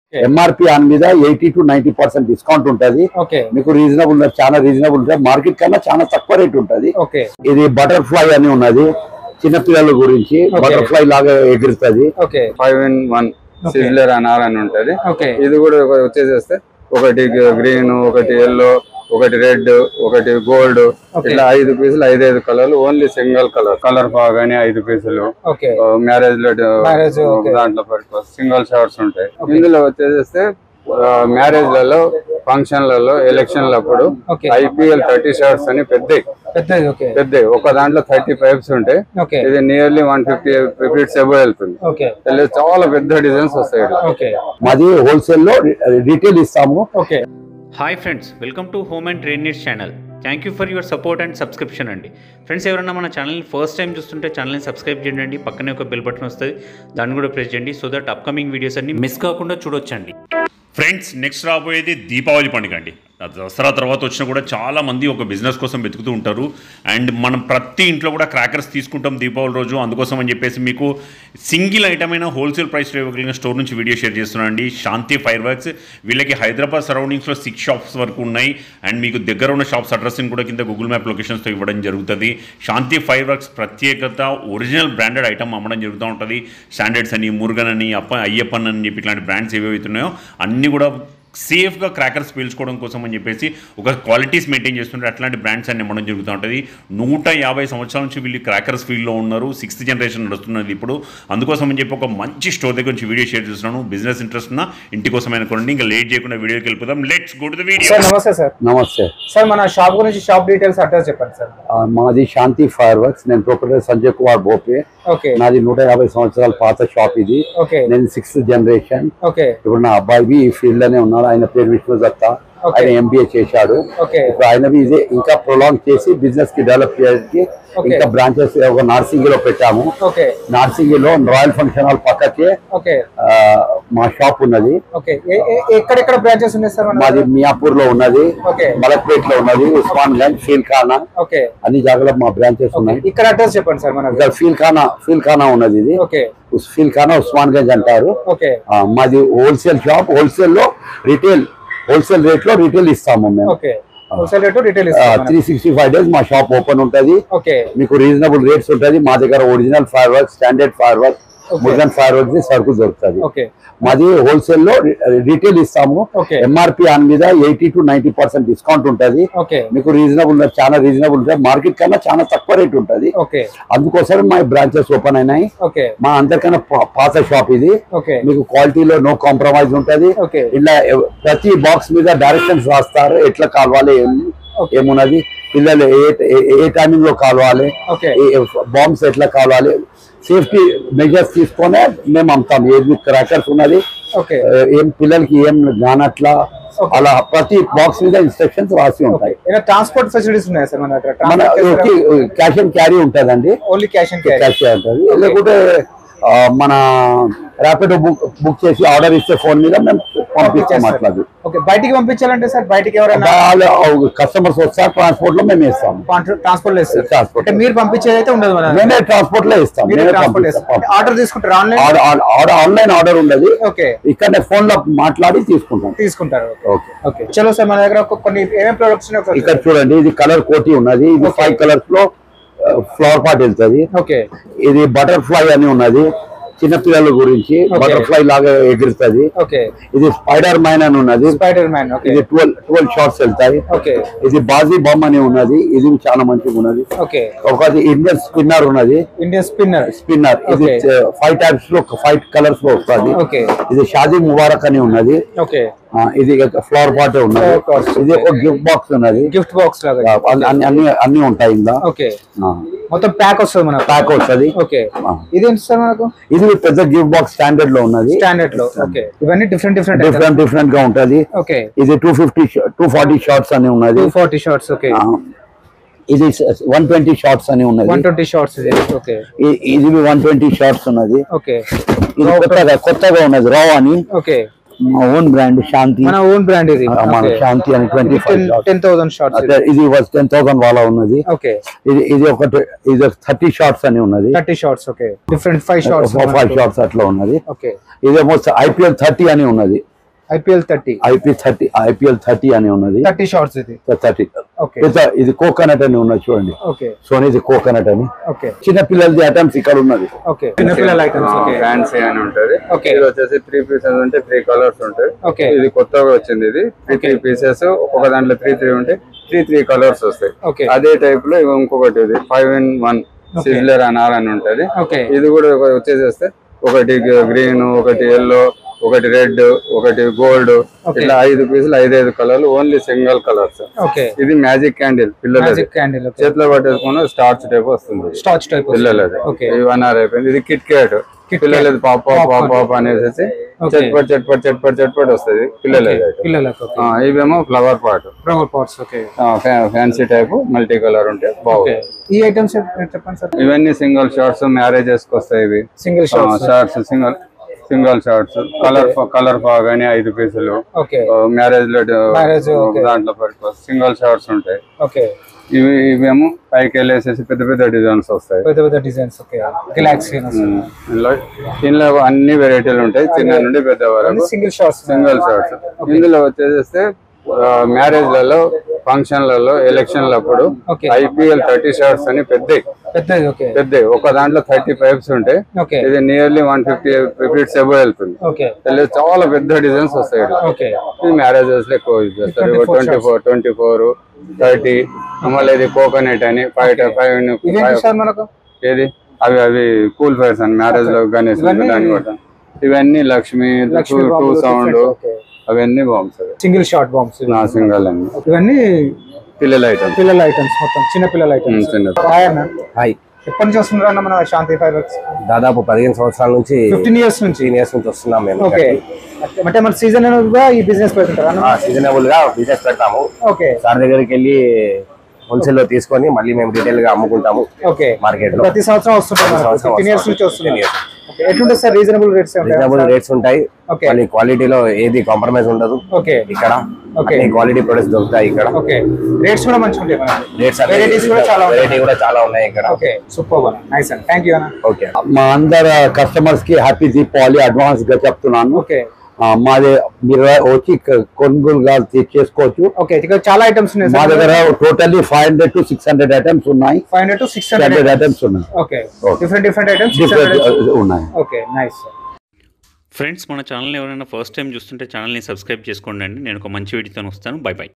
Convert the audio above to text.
MRP on మీద eighty to ninety percent discount ఉంటది okay మీకు రీజనబుల్ చాలా రీజనబుల్ ఉంటుంది మార్కెట్ కన్నా చాలా తక్కువ రేట్ ఉంటది ఓకే ఇది బటర్ఫ్లై అని ఉన్నది చిన్నపిల్లల గురించి Okay. బటర్ఫ్లై లాగా ఎగురుతుంది okay five in one Okay. Sizzler అని ఆర్ అని ఉంటది ఓకే ఇది కూడా ఒక- వచ్చేసేస్తే ఒకటి గ్రీన్ ఒకటి ఎల్లో ఒకటి రెడ్ ఒకటి గోల్డ్ Okay. ఇట్లా ఐదు పీసులు ఐదు ఐదు కలర్లు ఓన్లీ సింగిల్ కలర్ కలర్ బాగానే ఐదు పీసులు ఓకే మ్యారేజ్ లో Marriage, okay. దాంట్లో పెట్టుకో సింగిల్ షార్ట్స్ ఉంటాయి ఇందులో వచ్చేసేస్తే మ్యారేజ్లలో ఫంక్షన్లలో ఎలక్షన్లప్పుడు Okay. ఐపీఎల్ థర్టీ షార్ట్స్ అని పెద్దవి పెద్దది ఓకే పెద్దవి ఒక దాంట్లో థర్టీ పైప్స్ ఉంటాయి ఓకే ఇది nearly one fifty feets above వెళ్తుంది ఓకే వెళ్ళి చాలా పెద్ద డిజైన్స్ వస్తాయి ఇక్కడ. ఓకే మాది హోల్సేల్ లో రీటైల్ ఇస్తాము okay hi friends welcome to home and trade needs channel thank you for your support and subscription అండి ఫ్రెండ్స్ ఎవరైనా మన ఛానల్ని ఫస్ట్ టైం చూస్తుంటే ఛానల్ని సబ్స్క్రైబ్ చేయండి పక్కనే ఒక బెల్ బటన్ వస్తుంది దాన్ని కూడా ప్రెస్ చేయండి సో దట్ అప్కమింగ్ వీడియోస్ అన్ని మిస్ కాకుండా చూడొచ్చండి ఫ్రెండ్స్ నెక్స్ట్ రాబోయేది దీపావళి పండుగ అండి ఆ దసరా తర్వాత వచ్చినా కూడా చాలా మంది ఒక బిజినెస్ కోసం వెతుకుతూ ఉంటారు అండ్ మనం ప్రతి ఇంట్లో కూడా క్రాకర్స్ తీసుకుంటాం దీపావళి రోజు అందుకోసం అని చెప్పేసి మీకు సింగిల్ ఐటమ్ అయిన హోల్సేల్ ప్రైస్ ఇవ్వగలిగిన స్టోర్ నుంచి వీడియో షేర్ చేస్తున్నాను అండి శాంతి ఫైర్ వర్క్స్ వీళ్ళకి హైదరాబాద్ సరౌండింగ్స్లో సిక్స్ షాప్స్ వరకు ఉన్నాయి అండ్ మీకు దగ్గర ఉన్న షాప్స్ అడ్రస్ని కూడా కింద గూగుల్ మ్యాప్ లొకేషన్స్తో ఇవ్వడం జరుగుతుంది శాంతి ఫైర్ వర్క్స్ ప్రత్యేకత ఒరిజినల్ బ్రాండెడ్ ఐటమ్ అమ్మడం జరుగుతూ ఉంటుంది స్టాండర్డ్స్ అని మురుగన్ అని అప్ప అయ్యప్పన్ అని చెప్పి ఇట్లాంటి బ్రాండ్స్ ఏవైతే ఉన్నాయో అన్నీ కూడా సేఫ్గా క్రాకర్స్ పీల్చుకోవడం కోసం అని చెప్పేసి ఒక క్వాలిటీస్ మెయింటైన్ చేస్తుంటారు అట్లాంటి బ్రాండ్స్ అన్ని ఇవ్వడం జరుగుతూ ఉంటుంది నూట యాభై సంవత్సరాల నుంచి వీళ్ళు క్రాకర్స్ ఫీల్డ్లో ఉన్నారు సిక్స్త్ జనరేషన్ నడుస్తున్నది ఇప్పుడు అందుకోసం అని చెప్పి ఒక మంచి స్టోర్ దగ్గర నుంచి వీడియో షేర్ చేస్తున్నాను బిజినెస్ ఇంట్రెస్ట్ ఉన్న ఇంటి కోసం అనుకోండి ఇంకా లేట్ చేయకుండా వీడియోకి వెళ్ళిపోదాం let's go to the video sir నమస్తే సార్ నమస్తే సార్ మన షాప్ గురించి షాప్ డీటెయిల్స్ అడ్రస్ చెప్పండి సార్ ఆ, మాది శాంతి ఫైర్ వర్క్స్ నేను ప్రొపరేటర్ సంజయ్ కుమార్ బోపే ఓకే నాది నూట యాభై సంవత్సరాల పాత షాప్ ఇది ఓకే నేను సిక్స్త్ జనరేషన్ ఓకే ఇప్పుడు నా అబ్బాయి ఈ ఫీల్డ్ లోనే ఉన్నాడు ఆయన పేరు విష్ణు దత్తా Okay. ఆయన ఎంబీఏ చేశాడు ఓకే ఇప్పుడు ఆయనవి ఇదే ఇంకా ప్రొలాంగ్ చేసి బిజినెస్ కి డెవలప్ చేయడానికి Okay. ఇంకా బ్రాంచెస్ ఒక నార్సింగి లో పెట్టాము ఓకే నార్సింగిలో రాయల్ ఫంక్షన్ హాల్ పక్కకే ఓకే ఆ, మా షాప్ ఉన్నది ఓకే ఏ- ఏ- ఎక్కడెక్కడ బ్రాంచెస్ ఉన్నాయి సార్ మన మాది మియాపూర్ లో ఉన్నది Okay. మలక్పేట్ లో ఉన్నది ఉస్మాన్ గంజ్ ఫీల్ ఖానా ఓకే అన్ని జాగాలో మా బ్రాంచెస్ ఉన్నాయి ఇక్కడ అడ్రస్ చెప్పండి సార్ మనకు ఇక్కడ ఫీల్ ఖానా ఫీల్ ఖానా ఉన్నది ఇది ఓకే ఉస్ ఫీల్ ఖానా ఉస్మాన్ గంజ్ అంటారు ఓకే ఆ, మాది హోల్సేల్ షాప్ హోల్సేల్ లో రిటైల్ హోల్సేల్ రేట్ లో రిటైల్ ఇస్తాము మేము ఓకే హోల్సేల్ రేటు రిటైల్ ఇస్తాం త్రీ సిక్స్టీ ఫైవ్ డేస్ మా షాప్ ఓపెన్ ఉంటది ఓకే మీకు రీజనబుల్ రేట్స్ ఉంటది మా దగ్గర original fire work standard fire work Okay. Murugan fire work సరుకు దొరుకుతుంది ఓకే మాది హోల్సేల్ లో రిటైల్ ఇస్తాము Okay. ఎంఆర్పి ఆన్ మీద eighty to ninety percent discount ఉంటది ఓకే మీకు రీజనబుల్ చాలా రీజనబుల్ ఉంటుంది మార్కెట్ కన్నా చాలా తక్కువ రేట్ ఉంటది ఓకే అందుకోసమే మా బ్రాంచెస్ ఓపెన్ అయినాయి ఓకే మా అందరికన్నా పా- పాత షాప్ ఇది ఓకే మీకు క్వాలిటీలో నో కాంప్రమైజ్ ఉంటది Okay. ఇలా ఎవ- ప్రతి బాక్స్ మీద డైరెక్షన్స్ రాస్తారు ఎట్లా కావాలి ఏం- ఏమున్నది పిల్లలు ఏ ఏ- ఏ టైమింగ్ లో కావాలి Okay. బాంబ్స్ ఎట్లా కావాలి సేఫ్టీ మెజర్స్ తీసుకొనే మేము అమ్ముతాం ఏది క్రాకర్స్ ఉన్నది ఓకే ఆ, ఏం పిల్లలకి ఏం కానట్లా Okay. అలా ప్రతి బాక్స్ మీద ఇన్స్ట్రక్షన్స్ రాసి ఓకే ఉంటాయి ఏమైనా ట్రాన్స్పోర్ట్ ఫెసిలిటీస్ ఉన్నాయా సార్ మన మన క్యాష్ అండ్ క్యారీ ఉంటదండి only cash and carry cash ఉంటుంది లేకుంటే ఆ, మన ర్యాపిడో బుక్ బుక్ చేసి ఆర్డర్ ఇస్తే ఫోన్ మీద మేము పంపిస్తాం అట్లా ఓకే బయటికి పంపించాలంటే సార్ బయటికి ఎవరైనా కస్టమర్స్ వస్తారు ట్రాన్స్పోర్ట్ లో మేము ఇస్తాం ట్రాన్స్పోర్ట్ లేదు సార్ Transport. అంటే మీరు పంపించేది అయితే ఉండదు మన మేమే ట్రాన్స్పోర్ట్ లో ఇస్తాం మీరు మేమే ట్రాన్స్పోర్ట్ పంపిస్తాం ఆర్డర్ తీసుకుంటారు ఆన్లైన్ ఆర్డర్ ఆన్లైన్ ఆర్డర్ ఉండదు ఓకే ఇక్కడనే ఫోన్ లో మాట్లాడి తీసుకుంటాం తీసుకుంటారు ఓకే ఓకే చలో సార్ మన దగ్గర ఒక కొన్ని ఏమేమి ప్రొడక్ట్స్ ఉన్నాయి ఒకసారి ఇక్కడ చూడండి ఇది కలర్ కోటి ఉన్నది ఇది Okay. ఫైవ్ కలర్స్ లో ఫ్లవర్ పాట్ వెళ్తుంది ఓకే ఇది బటర్ఫ్లై అని ఉన్నది చిన్నపిల్లల గురించి Okay. బటర్ఫ్లై లాగా ఎగురుతుంది ఓకే ఇది స్పైడర్ మైన్ అని ఉన్నది స్పైడర్ మ్యాన్ ఓకే ఇది ట్వెల్వ్ ట్వెల్వ్ షార్ట్స్ వెళ్తాయి ఓకే ఇది బాజీ బొమ్మ అని ఉన్నది ఇది చాలా మంచిగా ఉన్నది ఓకే ఒకటి ఇండియన్ స్పిన్నర్ ఉన్నది ఇండియన్ స్పిన్నర్ స్పిన్నర్ ఇది Okay. ఫైవ్ టైప్స్ లో ఫైవ్ కలర్స్ లో వస్తుంది ఓకే ఇది షాదీ ముబారక్ అని ఉన్నది ఓకే ఆ, ఇది ఫ్లవర్ పాట్ ఉన్నది Flower pot. ఇది ఒక గిఫ్ట్ బాక్స్ ఉన్నది గిఫ్ట్ బాక్స్ లాగా ఆ, అన్ని అన్ని- అన్ని అన్ని ఉంటాయి ఇందా ఓకే మొత్తం ప్యాక్ వస్తుంది మనకు ప్యాక్ వస్తుంది ఓకే ఆ. ఇదేంటి సార్ మనకు ఇది పెద్ద గిఫ్ట్ బాక్స్ స్టాండర్డ్ లో ఉన్నది స్టాండర్డ్ లో ఓకే ఇవన్నీ డిఫరెంట్ డిఫరెంట్ డిఫరెంట్ డిఫరెంట్ గా ఉంటది ఓకే ఇది two fifty two forty shots అని ఉన్నది టూ ఫార్టీ షార్ట్స్ ఓకే ఆ, ఇది వన్ ట్వంటీ షార్ట్స్ అని ఉన్నది వన్ ట్వంటీ షార్ట్స్ ఇది ఓకే ఇ- ఇది వన్ ట్వంటీ షార్ట్స్ ఉన్నది ఓకే ఇది కొత్తగా కొత్తగా ఉన్నది రావ్ అని ఓకే మా ఓన్ బ్రాండ్ శాంతి మన ఓన్ బ్రాండ్ ఇది ఆ, మన శాంతి అని twenty five ten thousand shots ఇది టెన్ థౌసండ్ వాళ్ళ ఉన్నది ఓకే ఇది ఇది ఒకటి ఇది థర్టీ షార్ట్స్ అని ఉన్నది thirty shots okay different five shots five shots అట్లా ఉన్నది ఓకే ఇదేమో ఐపీఎల్ థర్టీ అని ఉన్నది IPL thirty IP thirty IPL thirty అని ఉన్నది థర్టీ షార్ట్స్ ఇది థర్టీ ఓకే ఇది కోకోనట్ అని ఉన్నది చూడండి ఓకే సోనీది కోకోనట్ అని ఓకే చిన్న పిల్లలది ఐటమ్స్ ఇక్కడ ఉన్నది ఓకే చిన్నపిల్లల ఐటమ్స్ ఓకే ఫ్యాన్సీ అని ఉంటది Okay. ఇది వచ్చేసి త్రీ పీసెస్ ఉంటే త్రీ కలర్స్ ఉంటాయి ఓకే ఇది కొత్తగా వచ్చింది ఇది త్రీ త్రీ పీసెస్ ఒక్కొక్క దాంట్లో త్రీ త్రీ ఉంటే త్రీ త్రీ కలర్స్ వస్తాయి ఓకే అదే టైప్ లో ఇవి ఇంకొకటి ఇది ఫైవ్ ఇన్ వన్ సిజ్లర్ అని ఆర్ అని ఉంటది ఓకే ఇది కూడా ఒక- వచ్చేసేస్తే ఒకటి గ్రీన్ ఒకటి ఎల్లో ఒకటి రెడ్ ఒకటి గోల్డ్ Okay. ఇట్లా ఐదు పీసులు ఐదు ఐదు కలర్లు ఓన్లీ సింగిల్ కలర్స్ ఓకే ఇది మ్యాజిక్ క్యాండిల్ పిల్లలది మ్యాజిక్ క్యాండిల్ ఓకే చేతిలో పట్టేసుకున్న స్టార్చ్ టైప్ వస్తుంది స్టార్చ్ టైప్ పిల్లలది ఓకే ఇది వన్ అవర్ అయిపోయింది ఇది కిట్ క్యాట్ Kit పిల్లలది పాప పాప పాప అనేసి Okay. చట్పట్ చట్పట్ చట్పట్ చట్పట్ వస్తుంది పిల్లలది పిల్లలకు ఓకే ఆ, ఇవేమో flower pot flower pots okay fancy type multi colour ఉంటే ఓకే బాగుంది ఈ ఐటమ్స్ చెప్పండి సార్ ఇవన్నీ సింగిల్ షార్ట్స్ మ్యారేజెస్ కి వస్తాయి ఇవి single shots shots single single shots colour colour బాగానే ఐదు పీసులు ఓకే మ్యారేజ్ లో Marriage, okay. దాంట్లో సింగిల్ షార్ట్స్ ఉంటాయి ఓకే ఇవి ఇవేమో పైకి వెళ్ళేసేసి పెద్ద పెద్ద డిజైన్స్ వస్తాయి పెద్ద పెద్ద డిజైన్స్ ఓకే గెలాక్సీ ఉమ్, ఇందులో ఇందులో అన్ని వెరైటీలు ఉంటాయి చిన్న నుండి పెద్ద వరకు సింగిల్ షార్ట్స్ సింగిల్ షార్ట్స్ ఇందులో వచ్చేసేస్తే మ్యారేజ్లలో ఫంక్షన్లలో ఎలక్షన్లప్పుడు Okay. ఐపీఎల్ థర్టీ షార్ట్స్ అని పెద్దవి పెద్దది ఓకే పెద్దవి ఒక దాంట్లో థర్టీ పైప్స్ ఉంటాయి ఓకే ఇది nearly one fifty feets above వెళ్తుంది ఓకే వెళ్ళి చాలా పెద్ద డిజైన్స్ వస్తాయి ఇట్లా. ఓకే ఇది మ్యారేజెస్ లో ఎక్కువ యూజ్ చేస్తారు 24 twenty four twenty four thirty మళ్ళీ ఇది కోకోనట్ అని ఫైవ్ ఫైవ్ ఇవేంటి సార్ మనకు ఏది అవి అవి కూల్ ఫైర్స్ అని మ్యారేజ్ లో గణేష్ ఇవన్నీ- దాని కూడా ఇవన్నీ లక్ష్మి లక్ష్మీ టూ బాంబులు సౌండ్ different, okay. అవన్నీ బాంబ్స్ అవి సింగిల్ షార్ట్ బాంబ్స్ నా సింగల్ అన్ని ఇవన్నీ పిల్లల ఐటమ్స్ పిల్లల ఐటమ్స్ మొత్తం చిన్న పిల్లల ఐటమ్స్ చిన్న హాయ్ అన్న హాయ్ ఎప్పటి నుంచి వస్తున్నారు అన్న మన శాంతి ఫైవ్ వర్క్స్ దాదాపు పదిహేను సంవత్సరాల నుంచి ఫిఫ్టీన్ ఇయర్స్ నుంచి త్రీ ఇయర్స్ నుంచి వస్తున్నాం మేము ఓకే అంటే మన సీజన్ గా ఈ బిజినెస్ పెడుతుంటారు అన్న సీజనబుల్ గా బిజినెస్ పెడతాము ఓకే సార్ దగ్గరికి వెళ్ళి హోల్సేల్ లో తీసుకొని మళ్ళీ మేము రిటైల్ గా అమ్ముకుంటాము ఓకే మార్కెట్ లో ప్రతి సంవత్సరం వస్తుంటారు ప్రతి సంవత్సరం ఫిఫ్టీన్ ఇయర్స్ నుంచి వస్తుంది. వస్తుంది ఓకే ఎట్లుంటుంది sir reasonable rates reasonable rates ఉంటాయి Okay. మళ్ళీ క్వాలిటీలో ఏది కాంప్రమైజ్ ఉండదు ఓకే ఇక్కడ Okay. క్వాలిటీ ప్రొడక్ట్స్ దొరుకుతాయి ఇక్కడ ఓకే రేట్స్ కూడా మంచిగా ఉంటాయి మనకి రేట్స్ Varieties కూడా చాలా ఉన్నాయి. వెరైటీ కూడా చాలా ఉన్నాయి ఇక్కడ ఓకే సూపర్ అన్న నైస్ అన్న థ్యాంక్ యూ అన్న ఓకే మా అందరు కస్టమర్స్ కి హ్యాపీ దీపావళి అడ్వాన్స్ గా చెప్తున్నాను ఓకే ఆ, మాది మీరు వచ్చి క- కొనుగోలుగా చే- చేసుకోవచ్చు ఓకే ఇక్కడ చాలా ఐటమ్స్ ఉన్నాయి మా సార్ దగ్గర totally five hundred to six hundred items ఉన్నాయి five hundred to six hundred hundred items ఉన్నాయి okay Okay. Different different items different ఉన్నాయి ఓకే నైస్ ఫ్రెండ్స్ మన ఛానల్ ఎవరైనా ఫస్ట్ టైం చూస్తుంటే ఛానల్ని సబ్స్క్రైబ్ చేసుకోండి అండి నేను ఒక మంచి వీడియోతో వస్తాను బై బై